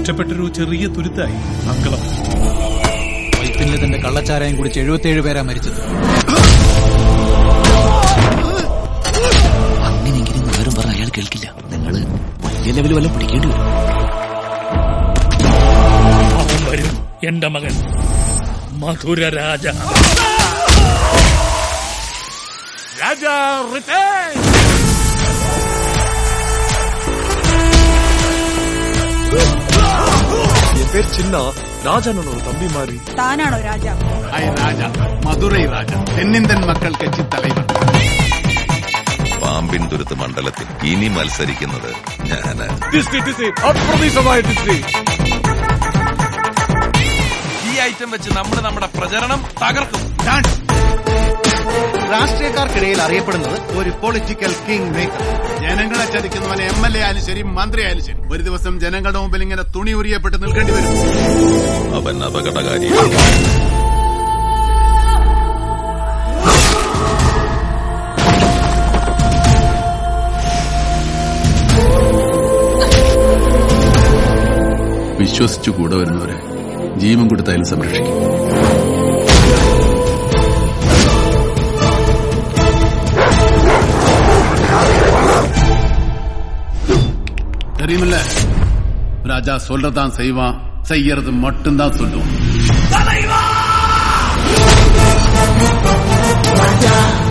ഒറ്റപ്പെട്ടൊരു ചെറിയ തുരുത്തായി അങ്കളം വൈപ്പിനിൽ തന്റെ കള്ളച്ചാരായം കുടിച്ച് എഴുപത്തിയേഴ് പേരാ മരിച്ചത് അങ്ങനെയെങ്കിലും വിവരം പറഞ്ഞ അയാൾ കേൾക്കില്ല നിങ്ങള് വലിയ ലെവൽ വല്ലതും പിടിക്കേണ്ടി വരും അവൻ വരും എന്റെ മകൻ മധുര രാജ രാജ റിട്ടേൺ என் பேர் சின்னா ராஜானோட ஒரு தம்பி மாதிரி താനാണോ രാജാവ് ഹായ് രാജ മധുരൈ രാജ തെന്നിന്തൻ മക്കൾ കച്ചി തലവൻ പാമ്പിൻ തുരുത്ത് മണ്ഡലത്തിൽ ഇനി മത്സരിക്കുന്നത് ഞാന് டிஸ்ட்ரி டிஸ்ட்ரி அப்பிரதேசമായ டிஸ்ட்ரி ഈ ഐറ്റം വെച്ച് നമ്മൾ നമ്മുടെ പ്രചരണം തകർക്കും രാഷ്ട്രീയക്കാർക്കിടയിൽ അറിയപ്പെടുന്നത് ഒരു പൊളിറ്റിക്കൽ കിങ് മേക്കർ ജനങ്ങളെ ചതിക്കുന്നവൻ എം എൽ എ ആയാലും ശരി മന്ത്രി ആയാലും ശരി ഒരു ദിവസം ജനങ്ങളുടെ മുമ്പിൽ ഇങ്ങനെ തുണി ഉരിയപ്പെട്ട് നിൽക്കേണ്ടി വരും അവൻ അപകടകാരി വിശ്വസിച്ചു കൂടെ വരുന്നവരെ ജീവൻ കൊടുത്തായാലും സംരക്ഷിക്കും தெரியுமில்ல ராஜா சொல்றதான் செய்வான் செய்யறது மட்டும்தான் சொல்லுவான் രാജാ